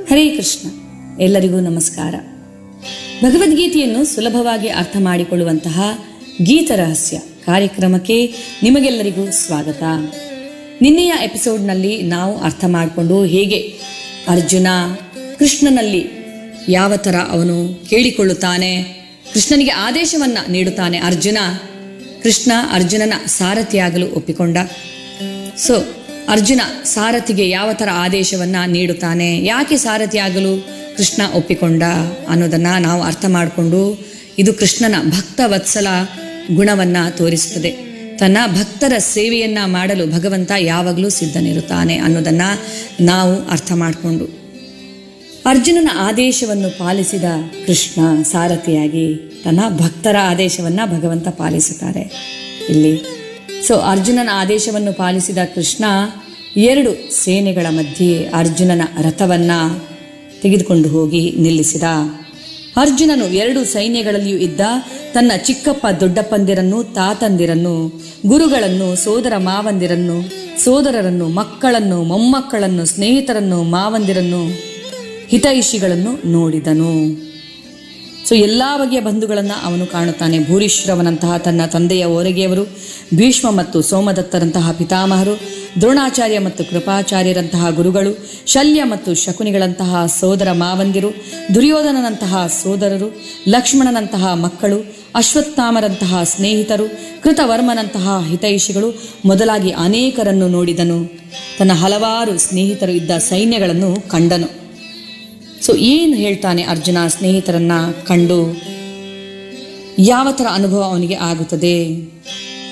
ಹರೇ ಕೃಷ್ಣ ಎಲ್ಲರಿಗೂ ನಮಸ್ಕಾರ ಭಗವದ್ಗೀತೆಯನ್ನು ಸುಲಭವಾಗಿ ಅರ್ಥ ಮಾಡಿಕೊಳ್ಳುವಂತಹ ಗೀತ ರಹಸ್ಯ ಕಾರ್ಯಕ್ರಮಕ್ಕೆ ನಿಮಗೆಲ್ಲರಿಗೂ ಸ್ವಾಗತ ನಿನ್ನೆಯ ಎಪಿಸೋಡ್ನಲ್ಲಿ ನಾವು ಅರ್ಥ ಮಾಡಿಕೊಂಡು ಹೇಗೆ ಅರ್ಜುನ ಕೃಷ್ಣನಲ್ಲಿ ಯಾವ ಥರ ಅವನು ಕೇಳಿಕೊಳ್ಳುತ್ತಾನೆ ಕೃಷ್ಣನಿಗೆ ಆದೇಶವನ್ನ ನೀಡುತ್ತಾನೆ ಅರ್ಜುನ ಕೃಷ್ಣ ಅರ್ಜುನನ ಸಾರಥಿಯಾಗಲು ಒಪ್ಪಿಕೊಂಡ ಸೊ ಅರ್ಜುನ ಸಾರಥಿಗೆ ಯಾವ ಥರ ಆದೇಶವನ್ನ ನೀಡುತ್ತಾನೆ ಯಾಕೆ ಸಾರಥಿಯಾಗಲು ಕೃಷ್ಣ ಒಪ್ಪಿಕೊಂಡ ಅನ್ನೋದನ್ನ ನಾವು ಅರ್ಥ ಮಾಡಿಕೊಂಡು ಇದು ಕೃಷ್ಣನ ಭಕ್ತ ವತ್ಸಲ ಗುಣವನ್ನ ತೋರಿಸುತ್ತದೆ ತನ್ನ ಭಕ್ತರ ಸೇವೆಯನ್ನ ಮಾಡಲು ಭಗವಂತ ಯಾವಾಗಲೂ ಸಿದ್ಧನಿರುತ್ತಾನೆ ಅನ್ನೋದನ್ನ ನಾವು ಅರ್ಥ ಮಾಡಿಕೊಂಡು ಅರ್ಜುನನ ಆದೇಶವನ್ನು ಪಾಲಿಸಿದ ಕೃಷ್ಣ ಸಾರಥಿಯಾಗಿ ತನ್ನ ಭಕ್ತರ ಆದೇಶವನ್ನ ಭಗವಂತ ಪಾಲಿಸುತ್ತಾರೆ ಇಲ್ಲಿ ಸೊ ಅರ್ಜುನನ ಆದೇಶವನ್ನು ಪಾಲಿಸಿದ ಕೃಷ್ಣ ಎರಡು ಸೇನೆಗಳ ಮಧ್ಯೆ ಅರ್ಜುನನ ರಥವನ್ನ ತೆಗೆದುಕೊಂಡು ಹೋಗಿ ನಿಲ್ಲಿಸಿದ ಅರ್ಜುನನು ಎರಡು ಸೈನ್ಯಗಳಲ್ಲಿಯೂ ಇದ್ದ ತನ್ನ ಚಿಕ್ಕಪ್ಪ ದೊಡ್ಡಪ್ಪಂದಿರನ್ನು ತಾತಂದಿರನ್ನು ಗುರುಗಳನ್ನು ಸೋದರ ಮಾವಂದಿರನ್ನು ಸೋದರರನ್ನು ಮಕ್ಕಳನ್ನು ಮೊಮ್ಮಕ್ಕಳನ್ನು ಸ್ನೇಹಿತರನ್ನು ಮಾವಂದಿರನ್ನು ಹಿತೈಷಿಗಳನ್ನು ನೋಡಿದನು ಸೊ ಎಲ್ಲ ಬಗೆಯ ಬಂಧುಗಳನ್ನು ಅವನು ಕಾಣುತ್ತಾನೆ ಭೂರಿಶ್ರವನಂತಹ ತನ್ನ ತಂದೆಯ ಓರಗೆಯವರು ಭೀಷ್ಮ ಮತ್ತು ಸೋಮದತ್ತರಂತಹ ಪಿತಾಮಹರು ದ್ರೋಣಾಚಾರ್ಯ ಮತ್ತು ಕೃಪಾಚಾರ್ಯರಂತಹ ಗುರುಗಳು ಶಲ್ಯ ಮತ್ತು ಶಕುನಿಗಳಂತಹ ಸೋದರ ಮಾವಂದಿರು ದುರ್ಯೋಧನನಂತಹ ಸೋದರರು ಲಕ್ಷ್ಮಣನಂತಹ ಮಕ್ಕಳು ಅಶ್ವತ್ಥಾಮರಂತಹ ಸ್ನೇಹಿತರು ಕೃತವರ್ಮನಂತಹ ಹಿತೈಷಿಗಳು ಮೊದಲಾಗಿ ಅನೇಕರನ್ನು ನೋಡಿದನು ತನ್ನ ಹಲವಾರು ಸ್ನೇಹಿತರು ಇದ್ದ ಸೈನ್ಯಗಳನ್ನು ಕಂಡನು ಸೊ ಏನು ಹೇಳ್ತಾನೆ ಅರ್ಜುನ ಸ್ನೇಹಿತರನ್ನ ಕಂಡು ಯಾವ ಥರ ಅನುಭವ ಅವನಿಗೆ ಆಗುತ್ತದೆ